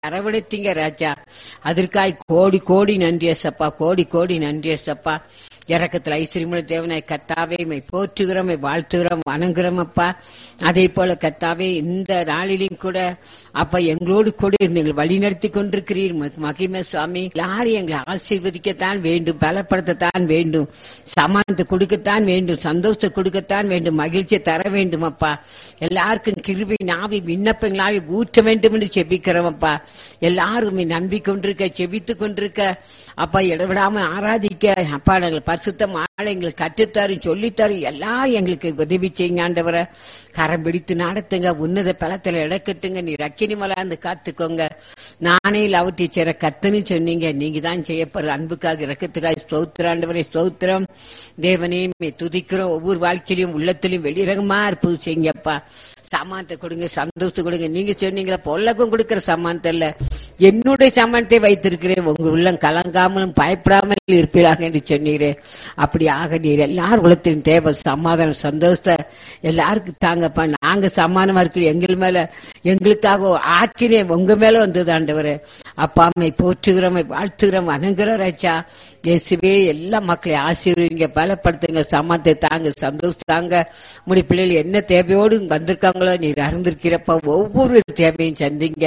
அரவணைத்தீங்க ராஜா அதற்காய் கோடி கோடி நன்றி ஏசப்பா கோடி கோடி நன்றி ஏசப்பா இறக்கத்துல ஐஸ்வரியமுள்ள தேவனாய் கத்தாவே மை போற்றுகிறோம் மை வாழ்த்துகிறோம் வணங்குகிறோம் அப்பா அதே போல கத்தாவே இந்த நாளிலும் கூட அப்பா எங்களோடு கூட இருந்து எங்களை வழிநடத்தி கொண்டிருக்கிறீர் ம- மகிமை சுவாமி எல்லாரும் எங்களை ஆசீர்வதிக்கத்தான் வேண்டும் பலப்படுத்தத்தான் வேண்டும் சமானத்தை கொடுக்கத்தான் வேண்டும் சந்தோஷத்தை கொடுக்கத்தான் வேண்டும் மகிழ்ச்சியை தர வேண்டும் அப்பா எல்லாருக்கும் கிருபை நாவி விண்ணப்பங்களாவி ஊற்ற வேண்டும் என்று செபிக்கிறோம் அப்பா எல்லாரும் நம்பிக்கொண்டிருக்க செபித்து கொண்டிருக்க அப்பா இடவிடாம ஆராதிக்க அப்பா நாங்கள் பரிசுத்தம் ஆளை எங்களுக்கு கற்றுத்தாரும் சொல்லித்தாரும் எல்லாம் எங்களுக்கு உதவி செய்யுங்க ஆண்டவரை கரம் பிடித்து நடத்துங்க உன்னத பலத்துல இடக்கட்டுங்க நீ ரக்கினி மலாந்து காத்துக்கோங்க நானே லவ் டீச்சரை கத்துன்னு சொன்னீங்க நீங்க தான் செய்யப்படுற அன்புக்காக இறக்கத்துக்காக ஸ்தோத்திரம் ஆண்டவரே ஸ்தோத்திரம் தேவனே உம்மை துதிக்கிறோம் ஒவ்வொரு வாழ்க்கையிலும் உள்ளத்திலும் வெளிரகமா இருப்பது செய்யுங்கப்பா சமானத்தை கொடுங்க சந்தோஷத்தை கொடுங்க நீங்க சொன்னீங்களா பொல்லக்கும் கொடுக்கிற சமானத்தை இல்ல என்னுடைய சமானத்தை வைத்திருக்கிறேன் உங்க உள்ளம் கலங்காமலும் பயப்படாமல் இருப்பீராக என்று சொன்னீரே அப்படி ஆக நீர் எல்லார் உலகத்தின் தேவை சமாதானம் சந்தோஷத்தை எல்லாருக்கும் தாங்கப்பா நாங்க சமானமா இருக்கிற எங்கள் மேல எங்களுக்காக ஆக்கினே உங்க மேல வந்தது ஆண்டவரே அப்பா அம்மை போற்றுகிறோம் வாழ்த்துகிறோம் வணங்குறோம் ராஜா இயேசுவே எல்லா மக்களையும் ஆசீர்வதிங்க பலப்படுத்துங்க சமானத்தை தாங்க சந்தோஷம் தாங்க உங்களுடைய பிள்ளைகள் என்ன தேவையோடு வந்திருக்காங்களோ நீர் அறிந்திருக்கிறப்ப ஒவ்வொரு தேவையும் சந்திங்க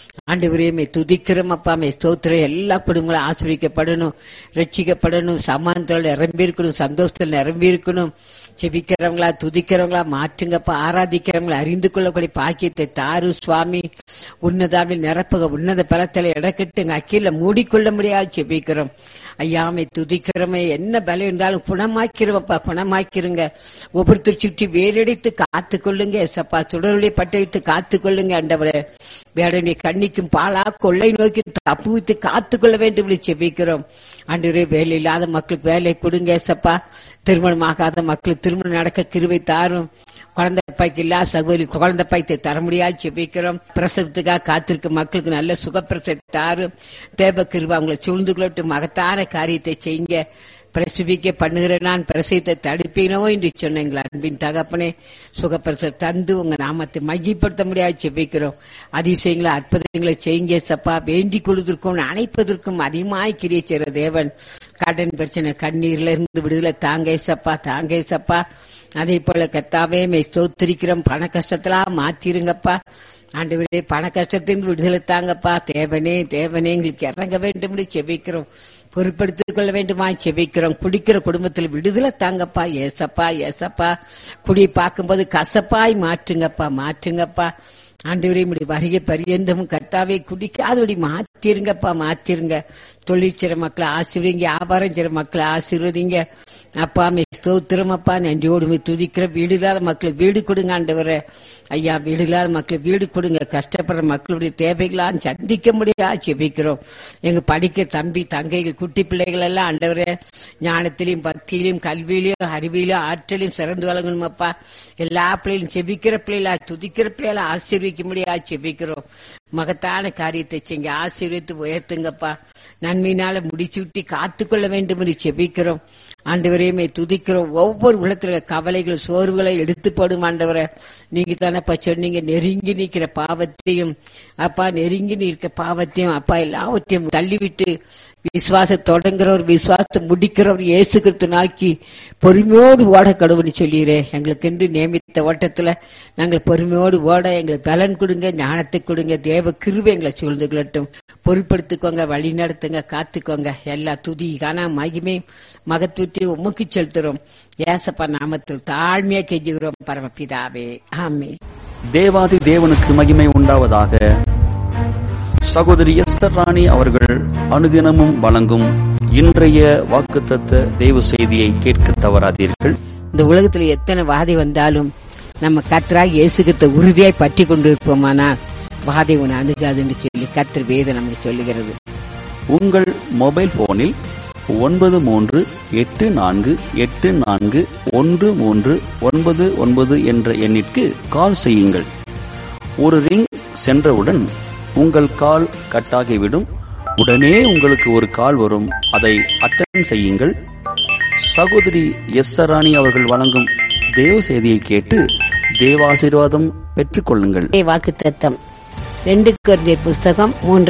ஆண்டு துதிக்கிறோம் அப்பா மே ஸ்தோத்திரம் எல்லா குடும்பங்களும் ஆசிரியக்கப்படணும் ரட்சிக்கப்படணும் சமானத்தோட நிரம்பி இருக்கணும் சந்தோஷத்தில் நிரம்பி இருக்கணும் செபிக்கிறவங்களா துதிக்கிறவங்களா மாற்றுங்கப்பா ஆராதிக்கிறவங்களா அறிந்து கொள்ளக்கூடிய பாக்கியத்தை தாரு சுவாமி உன்னதாவில் நிரப்புக உன்னத பலத்தில் இடக்கட்டுங்க அக்கீல மூடிக்கொள்ள முடியாது செபிக்கிறோம் ஐயாமை துதிக்கிறோமே என்ன பலம் இருந்தாலும் குணமாக்கிறவப்பா குணமாக்கிருங்க ஒவ்வொருத்தர் சுற்றி வேலடித்து காத்து கொள்ளுங்க எசப்பா சுடருடைய பட்டவிட்டு காத்து கொள்ளுங்க ஆண்டவரே வேடனை கண்ணிக்கும் பாலா கொள்ளை நோக்கி தப்புவித்து காத்து கொள்ள வேண்டும் என்று செபிக்கிறோம் ஆண்டவரே வேலை இல்லாத மக்களுக்கு வேலை கொடுங்க எசப்பா திருமணமாகாத மக்களுக்கு திருமணம் நடக்க கிருவை தாரும் குழந்தை பாய்க்கு இல்லா சகோதரி குழந்தை பாய்த்தை தர முடியாது செபிக்கிறோம் பிரசவத்துக்காக காத்திருக்க மக்களுக்கு நல்ல சுகப்பிரசவத்தை தாரும் தேவ கிருபா அவங்களை சூழ்ந்து கொள்ளட்டும் மகத்தான காரியத்தை செய்யுங்க பிரசவிக்க பண்ணுகிற நான் பிரசவத்தை தடுப்பீனோ என்று சொன்ன எங்கள் அன்பின் தகப்பனே சுகப்பிரசவ தந்து உங்க நாமத்தை மையப்படுத்த முடியாது செபிக்கிறோம் அதிசயங்களை அற்புதங்களை செய்யுங்க சப்பா வேண்டிக் கொள்வதற்கும் அணைப்பதற்கும் அதிகமாய் கிரியை செய்கிற தேவன் கடன் பிரச்சனை கண்ணீர்ல இருந்து விடுதலை தாங்க சப்பா தாங்க சப்பா அதே போல கத்தாவே மே ஸ்தோத்திரிக்கிறோம் பண கஷ்டத்தெல்லாம் மாத்திருங்கப்பா ஆண்டவரே பண கஷ்டத்தின் விடுதலை தாங்கப்பா தேவனே தேவனே எங்களுக்கு இறங்க வேண்டும் என்று செபிக்கிறோம் பொறுப்படுத்திக் கொள்ள வேண்டுமா செபிக்கிறோம் குடிக்கிற குடும்பத்தில் விடுதலை தாங்கப்பா ஏசப்பா ஏசப்பா குடி பார்க்கும்போது கசப்பாய் மாற்றுங்கப்பா மாற்றுங்கப்பா ஆண்டவரே இப்படி வருகை பரியந்தமும் கர்த்தாவே குடிக்காதபடி மாத்திருங்கப்பா மாத்திருங்க தொழிற்சிற மக்களை ஆசீர்வதிங்க வியாபாரம் செய்ற மக்களை ஆசீர்வதிங்க அப்பா மே ஸ்தோத்திரம் அப்பா நன்றியோடு மே துதிக்கிற வீடு இல்லாத மக்களுக்கு வீடு கொடுங்க ஆண்டவரே ஐயா வீடு இல்லாத மக்களுக்கு வீடு கொடுங்க கஷ்டப்படுற மக்களுடைய தேவைகளாம் சந்திக்க முடியாது செபிக்கிறோம் எங்க படிக்க தம்பி தங்கைகள் குட்டி பிள்ளைகள் எல்லாம் ஆண்டவரே ஞானத்திலையும் பக்தியிலும் கல்வியிலும் அறிவிலும் ஆற்றலையும் சிறந்து வழங்கணும் அப்பா எல்லா பிள்ளைகளும் செபிக்கிற பிள்ளைகளா துதிக்கிற பிள்ளைகளா ஆசீர்விக்க முடியாது செபிக்கிறோம் மகத்தான காரியத்தை செய்ய ஆசீர்வித்து உயர்த்துங்கப்பா நன்மையினால முடிச்சுட்டி காத்துக்கொள்ள வேண்டும் என்று செபிக்கிறோம் ஆண்டவரையுமே துதிக்கிறோம் ஒவ்வொரு உலகத்துல கவலைகள் சோர்வுகளை எடுத்து போடும் ஆண்டவரை நீங்க தானப்பா சொன்னீங்க நெருங்கி நிற்கிற பாவத்தையும் அப்பா நெருங்கி நிற்கிற பாவத்தையும் அப்பா எல்லாவற்றையும் தள்ளிவிட்டு விசுவாச தொடங்குறவர் விசுவாசத்தை முடிக்கிறவர் இயேசு கிறிஸ்து நாக்கி பொறுமையோடு ஓட கடவுள்னு சொல்லிடுறே எங்களுக்கு என்று நியமித்த ஓட்டத்துல நாங்கள் பொறுமையோடு ஓட எங்களுக்கு பலன் கொடுங்க ஞானத்தை கொடுங்க தேவ கிருபை எங்களை சூழ்ந்து கொள்ளட்டும் பொறுப்படுத்திக்கோங்க வழி நடத்துங்க காத்துக்கோங்க எல்லா துதி காணா மகிமை மகத்துவத்தையும் உமக்கு செலுத்துறோம் ஏசப்பா நாமத்தில் தாழ்மையா கெஞ்சுகிறோம் பரமபிதாவே ஆமே தேவாதி தேவனுக்கு மகிமை உண்டாவதாக சகோதரி எஸ்தர் ராணி அவர்கள் அனுதினமும் வழங்கும் இன்றைய வாக்குத்தத்த தேவ செய்தியை கேட்க தவறாதீர்கள் இந்த உலகத்துல எத்தனை வாதை வந்தாலும் நம்ம கத்தராக இயேசுகிட்ட உறுதியாய் பற்றி கொண்டு இருப்போமானால் வாதை உன்னை அணுகாதுன்னு சொல்லி கத்தர் வேதம் நமக்கு சொல்லுகிறது உங்கள் மொபைல் போனில் ஒன்பது மூன்று எட்டு நான்கு எட்டு நான்கு ஒன்று மூன்று ஒன்பது ஒன்பது என்ற எண்ணிற்கு கால் செய்யுங்கள் ஒரு ரிங் சென்றவுடன் உங்கள் கால் கட்டாகிவிடும் உடனே உங்களுக்கு ஒரு கால் வரும் அதை அட்டன் செய்யுங்கள் சகோதரி எஸ் ராணி அவர்கள் வழங்கும் தேவ செய்தியை கேட்டு தேவாசீர்வாதம் பெற்றுக்கொள்ளுங்கள் வாக்கு தத்தம் ரெண்டு கொரிந்தியர் புஸ்தகம் மூன்று